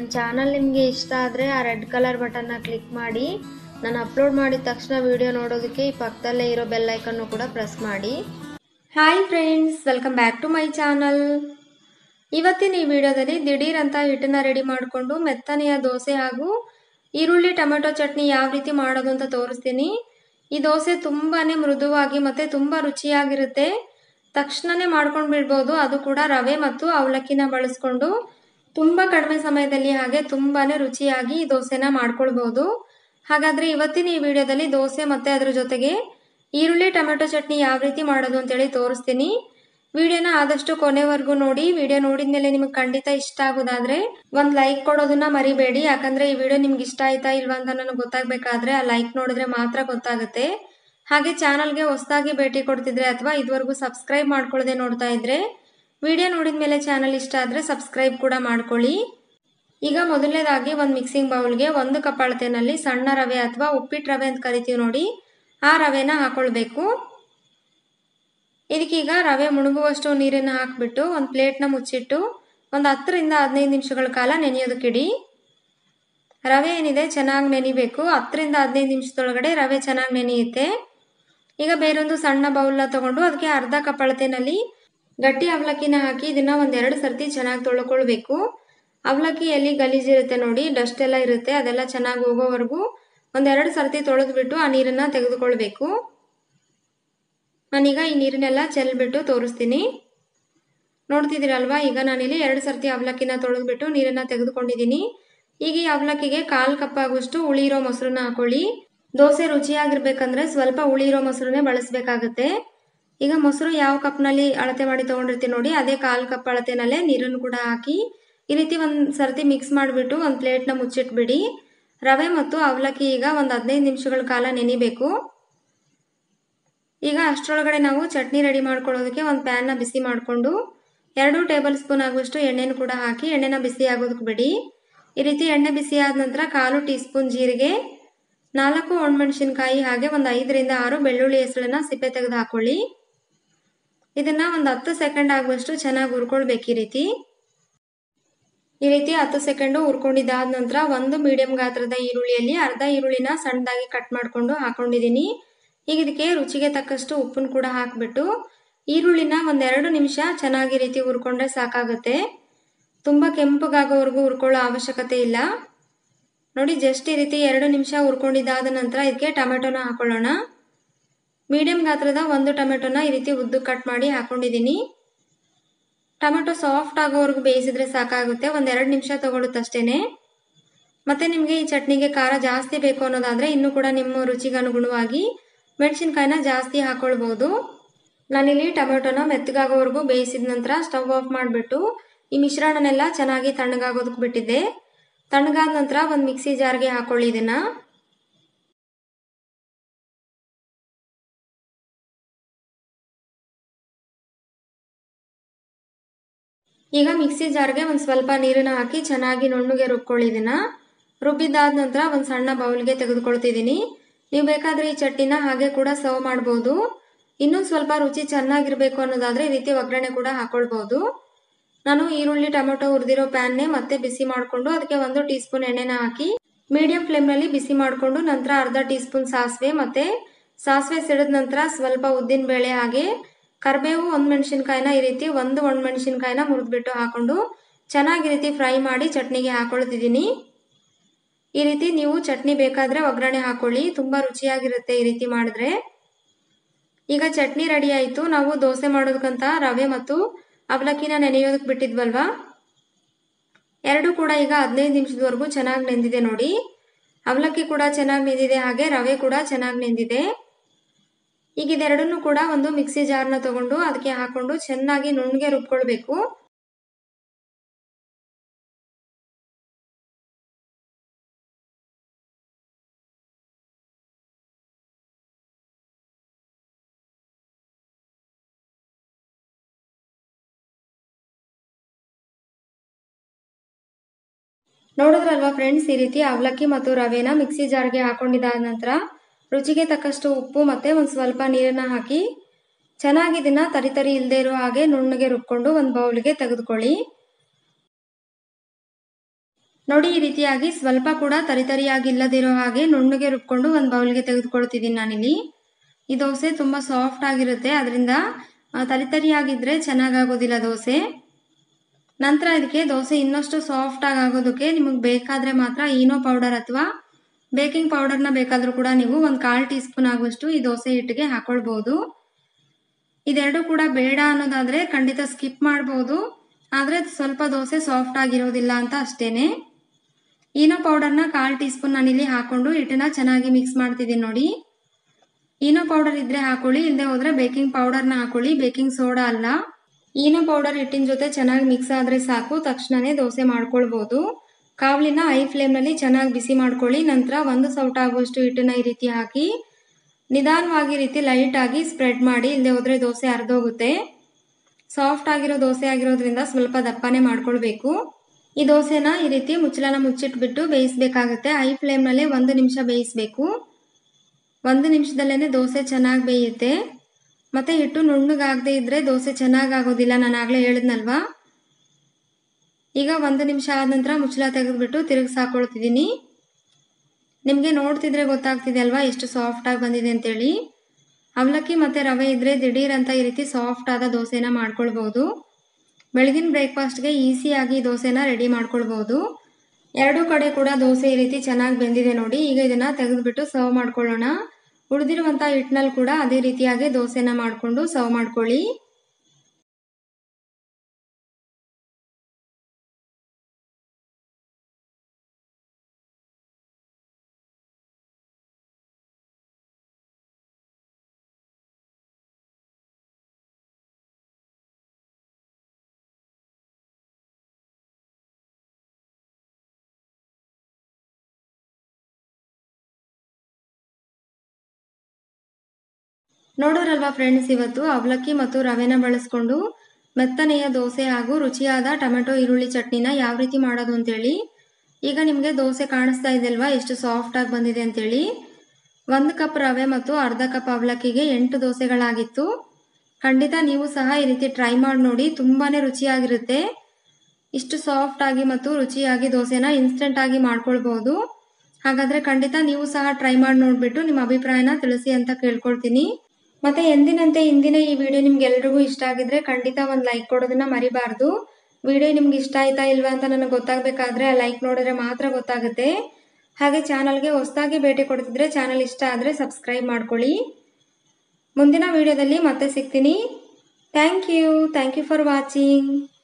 ನನ್ನ ಚಾನಲ್ ನಿಮಗೆ ಇಷ್ಟ ಆದರೆ ಆ ರೆಡ್ ಕಲರ್ ಬಟನ್ನ ಕ್ಲಿಕ್ ಮಾಡಿ ನಾನು ಅಪ್ಲೋಡ್ ಮಾಡಿದ ತಕ್ಷಣ ವಿಡಿಯೋ ನೋಡೋದಕ್ಕೆ ಈ ಪಕ್ಕದಲ್ಲೇ ಇರೋ ಬೆಲ್ ಐಕನ್ನು ಕೂಡ ಪ್ರೆಸ್ ಮಾಡಿ hi friends welcome back to my channel ಇವತ್ತಿನ ಈ ವಿಡಿಯೋದಲ್ಲಿ ದಿಢೀರ್ ಅಂತ ಹಿಟ್ಟನ್ನ ರೆಡಿ ಮಾಡಿಕೊಂಡು ಮೆತ್ತನೆಯ ದೋಸೆ ಹಾಗೂ ಈರುಳ್ಳಿ ಟೊಮೆಟೊ ಚಟ್ನಿ ಯಾವ ರೀತಿ ಮಾಡೋದು ಅಂತ ತೋರಿಸ್ತೀನಿ ಈ ದೋಸೆ ತುಂಬಾನೇ ಮೃದುವಾಗಿ ಮತ್ತೆ ತುಂಬಾ ರುಚಿಯಾಗಿರುತ್ತೆ ತಕ್ಷಣನೇ ಮಾಡ್ಕೊಂಡು ಬಿಡ್ಬೋದು ಅದು ಕೂಡ ರವೆ ಮತ್ತು ಅವಲಕ್ಕಿನ ಬಳಸ್ಕೊಂಡು ತುಂಬಾ ಕಡಿಮೆ ಸಮಯದಲ್ಲಿ ಹಾಗೆ ತುಂಬಾನೇ ರುಚಿಯಾಗಿ ಈ ದೋಸೆನ ಮಾಡ್ಕೊಳ್ಬಹುದು ಹಾಗಾದ್ರೆ ಇವತ್ತಿನ ಈ ವಿಡಿಯೋದಲ್ಲಿ ದೋಸೆ ಮತ್ತೆ ಅದ್ರ ಜೊತೆಗೆ ಈರುಳ್ಳಿ ಟೊಮೆಟೊ ಚಟ್ನಿ ಯಾವ ರೀತಿ ಮಾಡೋದು ಅಂತೇಳಿ ತೋರಿಸ್ತೀನಿ ವಿಡಿಯೋನ ಆದಷ್ಟು ಕೊನೆವರೆಗೂ ನೋಡಿ ವಿಡಿಯೋ ನೋಡಿದ್ಮೇಲೆ ನಿಮಗೆ ಖಂಡಿತ ಇಷ್ಟ ಆಗೋದಾದ್ರೆ ಒಂದ್ ಲೈಕ್ ಕೊಡೋದನ್ನ ಮರಿಬೇಡಿ ಯಾಕಂದ್ರೆ ಈ ವಿಡಿಯೋ ನಿಮ್ಗೆ ಇಷ್ಟ ಆಯ್ತಾ ಇಲ್ವಾ ಅಂತ ನನಗೆ ಗೊತ್ತಾಗ್ಬೇಕಾದ್ರೆ ಆ ಲೈಕ್ ನೋಡಿದ್ರೆ ಮಾತ್ರ ಗೊತ್ತಾಗುತ್ತೆ ಹಾಗೆ ಚಾನಲ್ಗೆ ಹೊಸದಾಗಿ ಭೇಟಿ ಕೊಡ್ತಿದ್ರೆ ಅಥವಾ ಇದುವರೆಗೂ ಸಬ್ಸ್ಕ್ರೈಬ್ ಮಾಡ್ಕೊಳ್ಳದೆ ನೋಡ್ತಾ ಇದ್ರೆ ವಿಡಿಯೋ ನೋಡಿದ್ಮೇಲೆ ಚಾನಲ್ ಇಷ್ಟ ಆದ್ರೆ ಸಬ್ಸ್ಕ್ರೈಬ್ ಕೂಡ ಮಾಡ್ಕೊಳ್ಳಿ ಈಗ ಮೊದಲನೇದಾಗಿ ಒಂದು ಮಿಕ್ಸಿಂಗ್ ಬೌಲ್ಗೆ ಒಂದು ಕಪ್ ಅಳತೆನಲ್ಲಿ ಸಣ್ಣ ರವೆ ಅಥವಾ ಉಪ್ಪಿಟ್ಟು ರವೆ ಅಂತ ಕರಿತೀವಿ ನೋಡಿ ಆ ರವೆನ ಹಾಕೊಳ್ಬೇಕು ಇದಕ್ಕೀಗ ರವೆ ಮುಳುಗುವಷ್ಟು ನೀರನ್ನು ಹಾಕಿಬಿಟ್ಟು ಒಂದು ಪ್ಲೇಟ್ನ ಮುಚ್ಚಿಟ್ಟು ಒಂದು ಹತ್ತರಿಂದ ಹದಿನೈದು ನಿಮಿಷಗಳ ಕಾಲ ನೆನೆಯೋದಕ್ಕಿಡಿ ರವೆ ಏನಿದೆ ಚೆನ್ನಾಗಿ ನೆನಿಬೇಕು ಹತ್ತರಿಂದ ಹದಿನೈದು ನಿಮಿಷದೊಳಗಡೆ ರವೆ ಚೆನ್ನಾಗಿ ನೆನೆಯುತ್ತೆ ಈಗ ಬೇರೊಂದು ಸಣ್ಣ ಬೌಲ್ನ ತಗೊಂಡು ಅದಕ್ಕೆ ಅರ್ಧ ಕಪ್ ಅಳತೆನಲ್ಲಿ ಗಟ್ಟಿ ಅವಲಕ್ಕಿನ ಹಾಕಿ ಇದನ್ನ ಒಂದೆರಡು ಸರ್ತಿ ಚೆನ್ನಾಗಿ ತೊಳ್ಕೊಳ್ಬೇಕು ಅವಲಕ್ಕಿ ಎಲ್ಲಿ ಗಲೀಜಿರುತ್ತೆ ನೋಡಿ ಡಸ್ಟ್ ಎಲ್ಲ ಇರುತ್ತೆ ಅದೆಲ್ಲ ಚೆನ್ನಾಗಿ ಹೋಗೋವರೆಗೂ ಒಂದೆರಡು ಸರ್ತಿ ತೊಳೆದ್ಬಿಟ್ಟು ಆ ನೀರನ್ನ ತೆಗೆದುಕೊಳ್ಬೇಕು ನಾನೀಗ ಈ ನೀರನ್ನೆಲ್ಲ ಚೆಲ್ಬಿಟ್ಟು ತೋರಿಸ್ತೀನಿ ನೋಡ್ತಿದ್ದೀರಲ್ವಾ ಈಗ ನಾನಿಲ್ಲಿ ಎರಡು ಸರ್ತಿ ಅವಲಕ್ಕಿನ ತೊಳೆದ್ಬಿಟ್ಟು ನೀರನ್ನ ತೆಗೆದುಕೊಂಡಿದ್ದೀನಿ ಈಗ ಈ ಅವಲಕ್ಕಿಗೆ ಕಾಲು ಕಪ್ ಆಗುವಷ್ಟು ಉಳಿರೋ ಮೊಸರನ್ನ ಹಾಕೊಳ್ಳಿ ದೋಸೆ ರುಚಿಯಾಗಿರ್ಬೇಕಂದ್ರೆ ಸ್ವಲ್ಪ ಉಳಿರೋ ಮೊಸರನ್ನೇ ಬಳಸಬೇಕಾಗುತ್ತೆ ಈಗ ಮೊಸರು ಯಾವ ಕಪ್ನಲ್ಲಿ ಅಳತೆ ಮಾಡಿ ತಗೊಂಡಿರ್ತೀವಿ ನೋಡಿ ಅದೇ ಕಾಲು ಕಪ್ ಅಳತೆನಲ್ಲೇ ನೀರನ್ನು ಕೂಡ ಹಾಕಿ ಈ ರೀತಿ ಒಂದು ಸರ್ತಿ ಮಿಕ್ಸ್ ಮಾಡಿಬಿಟ್ಟು ಒಂದು ಪ್ಲೇಟ್ನ ಮುಚ್ಚಿಟ್ಬಿಡಿ ರವೆ ಮತ್ತು ಅವಲಕ್ಕಿ ಈಗ ಒಂದು ಹದಿನೈದು ನಿಮಿಷಗಳ ಕಾಲ ನೆನಿಬೇಕು ಈಗ ಅಷ್ಟರೊಳಗಡೆ ನಾವು ಚಟ್ನಿ ರೆಡಿ ಮಾಡ್ಕೊಳ್ಳೋದಕ್ಕೆ ಒಂದು ಪ್ಯಾನ್ನ ಬಿಸಿ ಮಾಡಿಕೊಂಡು ಎರಡು ಟೇಬಲ್ ಸ್ಪೂನ್ ಆಗುವಷ್ಟು ಎಣ್ಣೆನ ಕೂಡ ಹಾಕಿ ಎಣ್ಣೆನ ಬಿಸಿ ಆಗೋದಕ್ಕೆ ಬಿಡಿ ಈ ರೀತಿ ಎಣ್ಣೆ ಬಿಸಿ ಆದ ನಂತರ ಕಾಲು ಟೀ ಸ್ಪೂನ್ ಜೀರಿಗೆ ನಾಲ್ಕು ಒಣಮೆಣಸಿನ್ಕಾಯಿ ಹಾಗೆ ಒಂದು ಐದರಿಂದ ಆರು ಬೆಳ್ಳುಳ್ಳಿ ಹೆಸಳನ್ನ ಸಿಪ್ಪೆ ತೆಗೆದು ಹಾಕೊಳ್ಳಿ ಇದನ್ನ ಒಂದು ಹತ್ತು ಸೆಕೆಂಡ್ ಆಗುವಷ್ಟು ಚೆನ್ನಾಗಿ ಹುರ್ಕೊಳ್ಬೇಕು ಈ ರೀತಿ ಈ ರೀತಿ ಹತ್ತು ಸೆಕೆಂಡು ಹುರ್ಕೊಂಡಿದ್ದಾದ ನಂತರ ಒಂದು ಮೀಡಿಯಂ ಗಾತ್ರದ ಈರುಳ್ಳಿಯಲ್ಲಿ ಅರ್ಧ ಈರುಳ್ಳಿನ ಸಣ್ಣದಾಗಿ ಕಟ್ ಮಾಡಿಕೊಂಡು ಹಾಕೊಂಡಿದ್ದೀನಿ ಈಗ ಇದಕ್ಕೆ ರುಚಿಗೆ ತಕ್ಕಷ್ಟು ಉಪ್ಪನ್ನು ಕೂಡ ಹಾಕಿಬಿಟ್ಟು ಈರುಳ್ಳಿನ ಒಂದೆರಡು ನಿಮಿಷ ಚೆನ್ನಾಗಿ ರೀತಿ ಹುರ್ಕೊಂಡ್ರೆ ಸಾಕಾಗುತ್ತೆ ತುಂಬ ಕೆಂಪಗಾಗೋವರೆಗೂ ಹುರ್ಕೊಳ್ಳೋ ಅವಶ್ಯಕತೆ ಇಲ್ಲ ನೋಡಿ ಜಸ್ಟ್ ಈ ರೀತಿ ಎರಡು ನಿಮಿಷ ಹುರ್ಕೊಂಡಿದ್ದಾದ ನಂತರ ಇದಕ್ಕೆ ಟೊಮೆಟೊನ ಹಾಕೊಳ್ಳೋಣ ಮೀಡಿಯಂ ಗಾತ್ರದ ಒಂದು ಟೊಮೆಟೊನ ಈ ರೀತಿ ಉದ್ದು ಕಟ್ ಮಾಡಿ ಹಾಕೊಂಡಿದ್ದೀನಿ ಟೊಮೆಟೊ ಸಾಫ್ಟ್ ಆಗೋವರೆಗೂ ಬೇಯಿಸಿದ್ರೆ ಸಾಕಾಗುತ್ತೆ ಒಂದೆರಡು ನಿಮಿಷ ತಗೊಳುತ್ತಷ್ಟೇನೆ ಮತ್ತೆ ನಿಮಗೆ ಈ ಚಟ್ನಿಗೆ ಖಾರ ಜಾಸ್ತಿ ಬೇಕು ಅನ್ನೋದಾದ್ರೆ ಇನ್ನೂ ಕೂಡ ನಿಮ್ಮ ರುಚಿಗೆ ಅನುಗುಣವಾಗಿ ಮೆಣಸಿನ್ಕಾಯಿನ ಜಾಸ್ತಿ ಹಾಕೊಳ್ಬಹುದು ನಾನಿಲ್ಲಿ ಟೊಮೆಟೊನ ಮೆತ್ತಗಾಗೋವರೆಗೂ ಬೇಯಿಸಿದ ನಂತರ ಸ್ಟವ್ ಆಫ್ ಮಾಡಿಬಿಟ್ಟು ಈ ಮಿಶ್ರಣನೆಲ್ಲ ಚೆನ್ನಾಗಿ ತಣ್ಣಗಾಗೋದಕ್ಕೆ ಬಿಟ್ಟಿದ್ದೆ ತಣ್ಣಗಾದ ನಂತರ ಒಂದು ಮಿಕ್ಸಿ ಜಾರ್ಗೆ ಹಾಕೊಳ್ಳಿ ಇದನ್ನ ಈಗ ಮಿಕ್ಸಿ ಜಾರ್ಗೆ ಒಂದು ಸ್ವಲ್ಪ ನೀರನ್ನ ಹಾಕಿ ಚೆನ್ನಾಗಿ ನುಣ್ಣಗೆ ರುಬ್ಕೊಳ್ಳಿ ಇದನ್ನ ರುಬ್ಬಿದ್ದಾದ ನಂತರ ಒಂದು ಸಣ್ಣ ಬೌಲ್ಗೆ ತೆಗೆದುಕೊಳ್ತಿದ್ದೀನಿ ನೀವು ಬೇಕಾದ್ರೆ ಈ ಚಟ್ನಿನ ಹಾಗೆ ಕೂಡ ಸರ್ವ್ ಮಾಡ್ಬೋದು ಇನ್ನೂ ಸ್ವಲ್ಪ ರುಚಿ ಚೆನ್ನಾಗಿರ್ಬೇಕು ಅನ್ನೋದಾದ್ರೆ ಈ ರೀತಿ ಒಗ್ಗರಣೆ ಕೂಡ ಹಾಕೊಳ್ಬಹುದು ನಾನು ಈರುಳ್ಳಿ ಟೊಮೆಟೊ ಹುರಿದಿರೋ ಪ್ಯಾನ್ನೇ ಮತ್ತೆ ಬಿಸಿ ಮಾಡಿಕೊಂಡು ಅದಕ್ಕೆ ಒಂದು ಟೀ ಸ್ಪೂನ್ ಎಣ್ಣೆನ ಹಾಕಿ ಮೀಡಿಯಂ ಫ್ಲೇಮ್ನಲ್ಲಿ ಬಿಸಿ ಮಾಡಿಕೊಂಡು ನಂತರ ಅರ್ಧ ಟೀ ಸ್ಪೂನ್ ಸಾಸಿವೆ ಮತ್ತೆ ಸಾಸಿವೆ ಸಿಡಿದ ನಂತರ ಸ್ವಲ್ಪ ಉದ್ದಿನ ಬೇಳೆ ಹಾಗೆ ಕರಿಬೇವು ಒಂದು ಮೆಣಸಿನ್ಕಾಯಿನ ಈ ರೀತಿ ಒಂದು ಒಣಮೆಣಸಿನ್ಕಾಯಿನ ಮುರಿದ್ಬಿಟ್ಟು ಹಾಕೊಂಡು ಚೆನ್ನಾಗಿ ರೀತಿ ಫ್ರೈ ಮಾಡಿ ಚಟ್ನಿಗೆ ಹಾಕೊಳ್ತಿದ್ದೀನಿ ಈ ರೀತಿ ನೀವು ಚಟ್ನಿ ಬೇಕಾದ್ರೆ ಒಗ್ಗರಣೆ ಹಾಕೊಳ್ಳಿ ತುಂಬಾ ರುಚಿಯಾಗಿರುತ್ತೆ ಈ ರೀತಿ ಮಾಡಿದ್ರೆ ಈಗ ಚಟ್ನಿ ರೆಡಿ ಆಯಿತು ನಾವು ದೋಸೆ ಮಾಡೋದಕ್ಕಂತ ರವೆ ಮತ್ತು ಅವಲಕ್ಕಿನ ನೆನೆಯೋದಕ್ಕೆ ಬಿಟ್ಟಿದ್ವಲ್ವಾ ಎರಡು ಕೂಡ ಈಗ ಹದಿನೈದು ನಿಮಿಷದವರೆಗೂ ಚೆನ್ನಾಗಿ ನೆಂದಿದೆ ನೋಡಿ ಅವಲಕ್ಕಿ ಕೂಡ ಚೆನ್ನಾಗಿ ನೆಂದಿದೆ ಹಾಗೆ ರವೆ ಕೂಡ ಚೆನ್ನಾಗಿ ನೆಂದಿದೆ ಈಗ ಇದೆರಡನ್ನೂ ಕೂಡ ಒಂದು ಮಿಕ್ಸಿ ಜಾರ್ನ ತಗೊಂಡು ಅದಕ್ಕೆ ಹಾಕೊಂಡು ಚೆನ್ನಾಗಿ ನುಣ್ಣಗೆ ರುಬ್ಕೊಳ್ಬೇಕು ನೋಡಿದ್ರಲ್ವಾ ಫ್ರೆಂಡ್ಸ್ ಈ ರೀತಿ ಅವಲಕ್ಕಿ ಮತ್ತು ರವೆನ ಮಿಕ್ಸಿ ಜಾರ್ಗೆ ಹಾಕೊಂಡಿದ್ದಾದ ನಂತರ ರುಚಿಗೆ ತಕ್ಕಷ್ಟು ಉಪ್ಪು ಮತ್ತೆ ಒಂದು ಸ್ವಲ್ಪ ನೀರನ್ನ ಹಾಕಿ ಚೆನ್ನಾಗಿ ಇದನ್ನ ತರಿ ತರಿ ಇಲ್ಲದೆ ಇರೋ ಹಾಗೆ ನುಣ್ಣಗೆ ರುಬ್ಕೊಂಡು ಒಂದು ಬೌಲ್ಗೆ ತೆಗೆದುಕೊಳ್ಳಿ ನೋಡಿ ಈ ರೀತಿಯಾಗಿ ಸ್ವಲ್ಪ ಕೂಡ ತರಿತರಿಯಾಗಿ ಇಲ್ಲದಿರೋ ಹಾಗೆ ನುಣ್ಣಗೆ ರುಬ್ಕೊಂಡು ಒಂದು ಬೌಲ್ಗೆ ತೆಗೆದುಕೊಳ್ತಿದ್ದೀನಿ ನಾನಿಲ್ಲಿ ಈ ದೋಸೆ ತುಂಬ ಸಾಫ್ಟ್ ಆಗಿರುತ್ತೆ ಅದರಿಂದ ತರಿತರಿಯಾಗಿದ್ದರೆ ಚೆನ್ನಾಗಾಗೋದಿಲ್ಲ ದೋಸೆ ನಂತರ ಇದಕ್ಕೆ ದೋಸೆ ಇನ್ನಷ್ಟು ಸಾಫ್ಟ್ ಆಗಿ ಆಗೋದಕ್ಕೆ ನಿಮಗೆ ಬೇಕಾದರೆ ಮಾತ್ರ ಈನೋ ಪೌಡರ್ ಅಥವಾ ಬೇಕಿಂಗ್ ಪೌಡರ್ನ ಬೇಕಾದರೂ ಕೂಡ ನೀವು ಒಂದು ಕಾಲು ಟೀ ಸ್ಪೂನ್ ಆಗುವಷ್ಟು ಈ ದೋಸೆ ಹಿಟ್ಟಿಗೆ ಹಾಕೊಳ್ಬೋದು ಇದೆರಡು ಕೂಡ ಬೇಡ ಅನ್ನೋದಾದರೆ ಖಂಡಿತ ಸ್ಕಿಪ್ ಮಾಡ್ಬೋದು ಆದರೆ ಸ್ವಲ್ಪ ದೋಸೆ ಸಾಫ್ಟ್ ಆಗಿರೋದಿಲ್ಲ ಅಂತ ಅಷ್ಟೇನೆ ಈನೋ ಪೌಡರ್ನ ಕಾಲು ಟೀ ಸ್ಪೂನ್ ನಾನಿಲ್ಲಿ ಹಾಕೊಂಡು ಹಿಟ್ಟನ್ನ ಚೆನ್ನಾಗಿ ಮಿಕ್ಸ್ ಮಾಡ್ತಿದ್ದೀನಿ ನೋಡಿ ಈನೋ ಪೌಡರ್ ಇದ್ರೆ ಹಾಕೊಳ್ಳಿ ಇಲ್ಲದೆ ಹೋದ್ರೆ ಬೇಕಿಂಗ್ ಪೌಡರ್ನ ಹಾಕೊಳ್ಳಿ ಬೇಕಿಂಗ್ ಸೋಡಾ ಅಲ್ಲ ಈನೋ ಪೌಡರ್ ಹಿಟ್ಟಿನ ಜೊತೆ ಚೆನ್ನಾಗಿ ಮಿಕ್ಸ್ ಆದರೆ ಸಾಕು ತಕ್ಷಣನೇ ದೋಸೆ ಮಾಡ್ಕೊಳ್ಬೋದು ಕಾವಲಿನ ಹೈ ಫ್ಲೇಮ್ನಲ್ಲಿ ಚೆನ್ನಾಗಿ ಬಿಸಿ ಮಾಡ್ಕೊಳ್ಳಿ ನಂತರ ಒಂದು ಸೌಟ ಆಗುವಷ್ಟು ಹಿಟ್ಟನ್ನ ಈ ರೀತಿ ಹಾಕಿ ನಿಧಾನವಾಗಿ ರೀತಿ ಲೈಟ್ ಆಗಿ ಸ್ಪ್ರೆಡ್ ಮಾಡಿ ಇಲ್ಲದೆ ಹೋದ್ರೆ ದೋಸೆ ಅರ್ಧೋಗುತ್ತೆ ಸಾಫ್ಟ್ ಆಗಿರೋ ದೋಸೆ ಆಗಿರೋದ್ರಿಂದ ಸ್ವಲ್ಪ ದಪ್ಪನೆ ಮಾಡ್ಕೊಳ್ಬೇಕು ಈ ದೋಸೆನ ಈ ರೀತಿ ಮುಚ್ಚಳನ ಮುಚ್ಚಿಟ್ಬಿಟ್ಟು ಬೇಯಿಸ್ಬೇಕಾಗುತ್ತೆ ಹೈ ಫ್ಲೇಮ್ನಲ್ಲೇ ಒಂದು ನಿಮಿಷ ಬೇಯಿಸ್ಬೇಕು ಒಂದು ನಿಮಿಷದಲ್ಲೇ ದೋಸೆ ಚೆನ್ನಾಗಿ ಬೇಯುತ್ತೆ ಮತ್ತೆ ಹಿಟ್ಟು ನುಣ್ಣಗಾಗದೇ ಇದ್ರೆ ದೋಸೆ ಚೆನ್ನಾಗಿ ಆಗೋದಿಲ್ಲ ನಾನು ಆಗಲೇ ಹೇಳಿದ್ನಲ್ವಾ ಈಗ ಒಂದು ನಿಮಿಷ ಆದ ನಂತರ ಮುಚ್ಚಳ ತೆಗೆದ್ಬಿಟ್ಟು ತಿರುಗಿಸಿ ಹಾಕೊಳ್ತಿದ್ದೀನಿ ನಿಮಗೆ ನೋಡ್ತಿದ್ರೆ ಗೊತ್ತಾಗ್ತಿದೆ ಅಲ್ವಾ ಎಷ್ಟು ಸಾಫ್ಟಾಗಿ ಬಂದಿದೆ ಅಂತೇಳಿ ಅವಲಕ್ಕಿ ಮತ್ತು ರವೆ ಇದ್ದರೆ ದಿಢೀರ್ ಅಂತ ಈ ರೀತಿ ಸಾಫ್ಟ್ ಆದ ದೋಸೆನ ಮಾಡ್ಕೊಳ್ಬೋದು ಬೆಳಗಿನ ಬ್ರೇಕ್ಫಾಸ್ಟ್ಗೆ ಈಸಿಯಾಗಿ ದೋಸೆನ ರೆಡಿ ಮಾಡ್ಕೊಳ್ಬೋದು ಎರಡೂ ಕಡೆ ಕೂಡ ದೋಸೆ ಈ ರೀತಿ ಚೆನ್ನಾಗಿ ಬೆಂದಿದೆ ನೋಡಿ ಈಗ ಇದನ್ನು ತೆಗೆದುಬಿಟ್ಟು ಸರ್ವ್ ಮಾಡ್ಕೊಳ್ಳೋಣ ಉಳಿದಿರುವಂಥ ಹಿಟ್ಟಿನಲ್ಲಿ ಕೂಡ ಅದೇ ರೀತಿಯಾಗಿ ದೋಸೆನ ಮಾಡಿಕೊಂಡು ಸರ್ವ್ ಮಾಡ್ಕೊಳ್ಳಿ ನೋಡೋರಲ್ವಾ ಫ್ರೆಂಡ್ಸ್ ಇವತ್ತು ಅವಲಕ್ಕಿ ಮತ್ತು ರವೆನ ಬಳಸ್ಕೊಂಡು ಮೆತ್ತನೆಯ ದೋಸೆ ಹಾಗೂ ರುಚಿಯಾದ ಟೊಮೆಟೊ ಈರುಳ್ಳಿ ಚಟ್ನಿನ ಯಾವ ರೀತಿ ಮಾಡೋದು ಅಂತೇಳಿ ಈಗ ನಿಮಗೆ ದೋಸೆ ಕಾಣಿಸ್ತಾ ಇದೆ ಅಲ್ವಾ ಎಷ್ಟು ಸಾಫ್ಟಾಗಿ ಬಂದಿದೆ ಅಂತೇಳಿ ಒಂದು ಕಪ್ ರವೆ ಮತ್ತು ಅರ್ಧ ಕಪ್ ಅವಲಕ್ಕಿಗೆ ಎಂಟು ದೋಸೆಗಳಾಗಿತ್ತು ಖಂಡಿತ ನೀವು ಸಹ ಈ ರೀತಿ ಟ್ರೈ ಮಾಡಿ ನೋಡಿ ತುಂಬಾ ರುಚಿಯಾಗಿರುತ್ತೆ ಇಷ್ಟು ಸಾಫ್ಟ್ ಆಗಿ ಮತ್ತು ರುಚಿಯಾಗಿ ದೋಸೆನ ಇನ್ಸ್ಟೆಂಟ್ ಆಗಿ ಮಾಡ್ಕೊಳ್ಬಹುದು ಹಾಗಾದ್ರೆ ಖಂಡಿತ ನೀವು ಸಹ ಟ್ರೈ ಮಾಡಿ ನೋಡ್ಬಿಟ್ಟು ನಿಮ್ಮ ಅಭಿಪ್ರಾಯನ ತಿಳಿಸಿ ಅಂತ ಕೇಳ್ಕೊಳ್ತೀನಿ ಮತ್ತೆ ಎಂದಿನಂತೆ ಇಂದಿನ ಈ ವಿಡಿಯೋ ನಿಮ್ಗೆ ಎಲ್ರಿಗೂ ಇಷ್ಟ ಆಗಿದ್ರೆ ಖಂಡಿತ ಒಂದು ಲೈಕ್ ಕೊಡೋದನ್ನ ಮರಿಬಾರ್ದು ವಿಡಿಯೋ ನಿಮ್ಗೆ ಇಷ್ಟ ಆಯ್ತಾ ಇಲ್ವಾ ಅಂತ ನನಗೆ ಗೊತ್ತಾಗಬೇಕಾದ್ರೆ ಆ ಲೈಕ್ ನೋಡಿದ್ರೆ ಮಾತ್ರ ಗೊತ್ತಾಗುತ್ತೆ ಹಾಗೆ ಚಾನಲ್ಗೆ ಹೊಸದಾಗಿ ಭೇಟಿ ಕೊಡ್ತಿದ್ರೆ ಚಾನಲ್ ಇಷ್ಟ ಆದರೆ ಸಬ್ಸ್ಕ್ರೈಬ್ ಮಾಡ್ಕೊಳ್ಳಿ ಮುಂದಿನ ವಿಡಿಯೋದಲ್ಲಿ ಮತ್ತೆ ಸಿಗ್ತೀನಿ thank you thank you for watching